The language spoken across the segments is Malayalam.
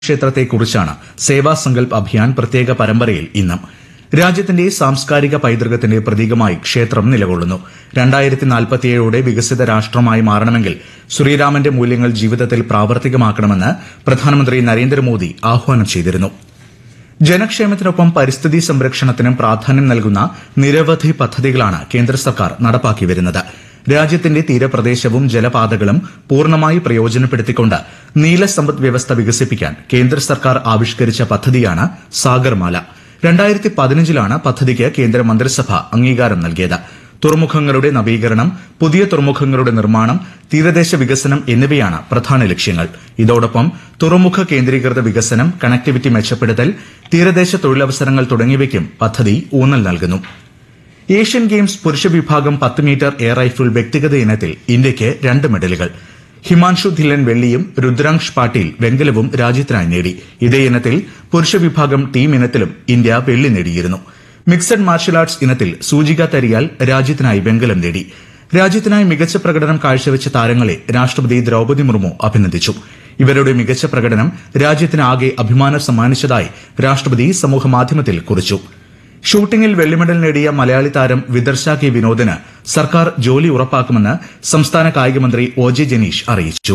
ക്ഷേത്രത്തെക്കുറിച്ചാണ് സേവാ സങ്കൽപ് അഭിയാൻ പ്രത്യേക പരമ്പരയിൽ ഇന്ന് രാജ്യത്തിന്റെ സാംസ്കാരിക പൈതൃകത്തിന്റെ പ്രതീകമായി ക്ഷേത്രം നിലകൊള്ളുന്നു രണ്ടായിരത്തി നാൽപ്പത്തിയേഴോടെ വികസിത രാഷ്ട്രമായി മാറണമെങ്കിൽ ശ്രീരാമന്റെ മൂല്യങ്ങൾ ജീവിതത്തിൽ പ്രാവർത്തികമാക്കണമെന്ന് പ്രധാനമന്ത്രി നരേന്ദ്രമോദി ആഹ്വാനം ചെയ്തിരുന്നു ജനക്ഷേമത്തിനൊപ്പം പരിസ്ഥിതി സംരക്ഷണത്തിനും പ്രാധാന്യം നൽകുന്ന നിരവധി പദ്ധതികളാണ് കേന്ദ്ര സർക്കാർ നടപ്പാക്കി വരുന്നത് രാജ്യത്തിന്റെ തീരപ്രദേശവും ജലപാതകളും പൂർണ്ണമായി പ്രയോജനപ്പെടുത്തിക്കൊണ്ട് നീല സമ്പദ് വ്യവസ്ഥ വികസിപ്പിക്കാൻ കേന്ദ്ര സർക്കാർ ആവിഷ്കരിച്ച പദ്ധതിയാണ് സാഗർമാല രണ്ടായിരത്തി പതിനഞ്ചിലാണ് പദ്ധതിക്ക് കേന്ദ്ര മന്ത്രിസഭ അംഗീകാരം നൽകിയത് തുറമുഖങ്ങളുടെ നവീകരണം പുതിയ തുറമുഖങ്ങളുടെ നിർമ്മാണം തീരദേശ വികസനം എന്നിവയാണ് പ്രധാന ലക്ഷ്യങ്ങൾ ഇതോടൊപ്പം തുറമുഖ കേന്ദ്രീകൃത വികസനം കണക്ടിവിറ്റി മെച്ചപ്പെടുത്തൽ തീരദേശ തൊഴിലവസരങ്ങൾ തുടങ്ങിയവയ്ക്കും പദ്ധതി ഊന്നൽ നൽകുന്നു ഏഷ്യൻ ഗെയിംസ് പുരുഷ വിഭാഗം പത്ത് മീറ്റർ എയർ റൈഫിൾ വ്യക്തിഗത ഇനത്തിൽ ഇന്ത്യയ്ക്ക് രണ്ട് മെഡലുകൾ ഹിമാൻഷു ധില്ലൻ വെള്ളിയും രുദ്രാംശ് പാട്ടീൽ വെങ്കലവും രാജ്യത്തിനായി നേടി ഇതേ ഇനത്തിൽ പുരുഷ വിഭാഗം ടീം ഇനത്തിലും ഇന്ത്യ വെള്ളി നേടിയിരുന്നു മിക്സഡ് മാർഷൽ ആർട്സ് ഇനത്തിൽ സൂചിക തരിയാൽ രാജ്യത്തിനായി വെങ്കലം നേടി രാജ്യത്തിനായി മികച്ച പ്രകടനം കാഴ്ചവെച്ച താരങ്ങളെ രാഷ്ട്രപതി ദ്രൌപദി മുർമു അഭിനന്ദിച്ചു ഇവരുടെ മികച്ച പ്രകടനം രാജ്യത്തിന് ആകെ അഭിമാനം സമ്മാനിച്ചതായി രാഷ്ട്രപതി സമൂഹമാധ്യമത്തിൽ കുറിച്ചു ഷൂട്ടിംഗിൽ വെള്ളിമെഡൽ നേടിയ മലയാളി താരം വിദർശ കെ വിനോദിന് സർക്കാർ ജോലി ഉറപ്പാക്കുമെന്ന് സംസ്ഥാന കായികമന്ത്രി ഒ ജെ ജനീഷ് അറിയിച്ചു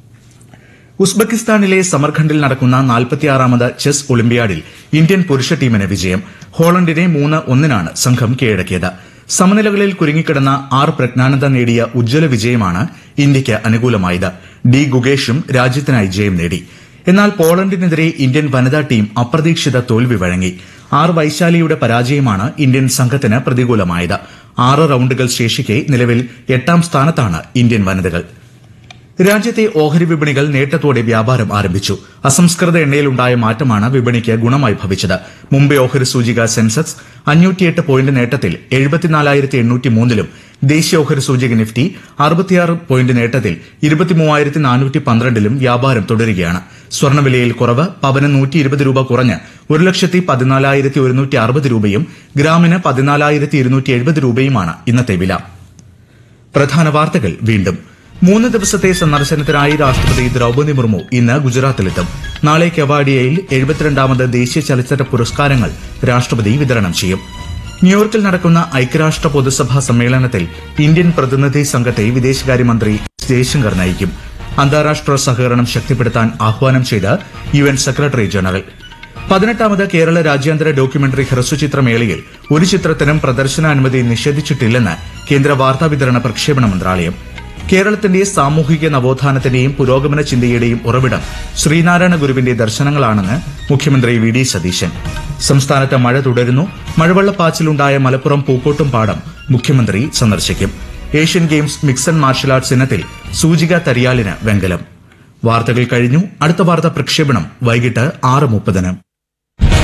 ഉസ്ബെക്കിസ്ഥാനിലെ സമർഖണ്ഡിൽ നടക്കുന്ന നാൽപ്പത്തിയാറാമത് ചെസ് ഒളിമ്പ്യാഡിൽ ഇന്ത്യൻ പുരുഷ ടീമിന് വിജയം ഹോളണ്ടിനെ മൂന്ന് ഒന്നിനാണ് സംഘം കീഴടക്കിയത് സമനിലകളിൽ കുരുങ്ങിക്കിടന്ന ആർ പ്രജ്ഞാനന്ദ നേടിയ ഉജ്ജ്വല വിജയമാണ് ഇന്ത്യയ്ക്ക് അനുകൂലമായത് ഡി ഗുഗേഷും രാജ്യത്തിനായി ജയം നേടി എന്നാൽ പോളണ്ടിനെതിരെ ഇന്ത്യൻ വനിതാ ടീം അപ്രതീക്ഷിത തോൽവി വഴങ്ങി ആർ വൈശാലിയുടെ പരാജയമാണ് ഇന്ത്യൻ സംഘത്തിന് പ്രതികൂലമായത് ആറ് റൌണ്ടുകൾ ശേഷിക്കെ നിലവിൽ എട്ടാം സ്ഥാനത്താണ് ഇന്ത്യൻ വനിതകൾ രാജ്യത്തെ ഓഹരി വിപണികൾ നേട്ടത്തോടെ വ്യാപാരം ആരംഭിച്ചു അസംസ്കൃത എണ്ണയിലുണ്ടായ മാറ്റമാണ് വിപണിക്ക് ഗുണമായി ഭവിച്ചത് മുംബൈ ഓഹരി സൂചിക സെൻസെക്സ് അഞ്ഞൂറ്റിയെട്ട് പോയിന്റ് നേട്ടത്തിൽ എഴുപത്തിനാലായിരത്തി എണ്ണൂറ്റി മൂന്നിലും ദേശീയ ഓഹരി സൂചിക നിഫ്റ്റി അറുപത്തിയാറ് പോയിന്റ് നേട്ടത്തിൽ ഇരുപത്തിമൂവായിരത്തി നാനൂറ്റി പന്ത്രണ്ടിലും വ്യാപാരം തുടരുകയാണ് സ്വർണ്ണവിലയിൽ കുറവ് പവന് നൂറ്റി ഇരുപത് രൂപ കുറഞ്ഞ് ഒരു ലക്ഷത്തി പതിനാലായിരത്തി ഒരുന്നൂറ്റി അറുപത് രൂപയും ഗ്രാമിന് പതിനാലായിരത്തി ഇരുന്നൂറ്റി എഴുപത് രൂപയുമാണ് ഇന്നത്തെ വില പ്രധാന വാർത്തകൾ വീണ്ടും മൂന്ന് ദിവസത്തെ സന്ദർശനത്തിനായി രാഷ്ട്രപതി ദ്രൌപദി മുർമു ഇന്ന് ഗുജറാത്തിലെത്തും നാളെ കെവാഡിയയിൽ എഴുപത്തിരണ്ടാമത് ദേശീയ ചലച്ചിത്ര പുരസ്കാരങ്ങൾ രാഷ്ട്രപതി വിതരണം ചെയ്യും ന്യൂയോർക്കിൽ നടക്കുന്ന ഐക്യരാഷ്ട്ര പൊതുസഭാ സമ്മേളനത്തിൽ ഇന്ത്യൻ പ്രതിനിധി സംഘത്തെ വിദേശകാര്യമന്ത്രി എസ് ജയശങ്കർ നയിക്കും അന്താരാഷ്ട്ര സഹകരണം ശക്തിപ്പെടുത്താൻ ആഹ്വാനം ചെയ്ത് യു എൻ സെക്രട്ടറി ജനറൽ പതിനെട്ടാമത് കേരള രാജ്യാന്തര ഡോക്യുമെന്ററി ഹ്രസ്വചിത്രമേളയിൽ ഒരു ചിത്രത്തിനും പ്രദർശനാനുമതി നിഷേധിച്ചിട്ടില്ലെന്ന് കേന്ദ്ര വാർത്താവിതരണ പ്രക്ഷേപണ മന്ത്രാലയം കേരളത്തിന്റെ സാമൂഹിക നവോത്ഥാനത്തിന്റെയും പുരോഗമന ചിന്തയുടെയും ഉറവിടം ശ്രീനാരായണ ഗുരുവിന്റെ ദർശനങ്ങളാണെന്ന് മുഖ്യമന്ത്രി വി ഡി സതീശൻ സംസ്ഥാനത്ത് മഴ തുടരുന്നു മഴവെള്ളപ്പാച്ചിലുണ്ടായ മലപ്പുറം പൂക്കോട്ടും പാടം മുഖ്യമന്ത്രി സന്ദർശിക്കും Asian games mixed martial arts ഇനത്തിൽ സൂചിക തരിയാലിന് വെങ്കലം വാർത്തകൾ കഴിഞ്ഞു അടുത്ത വാർത്ത പ്രക്ഷേപണം വൈകിട്ട് ആറ് മുപ്പതിന്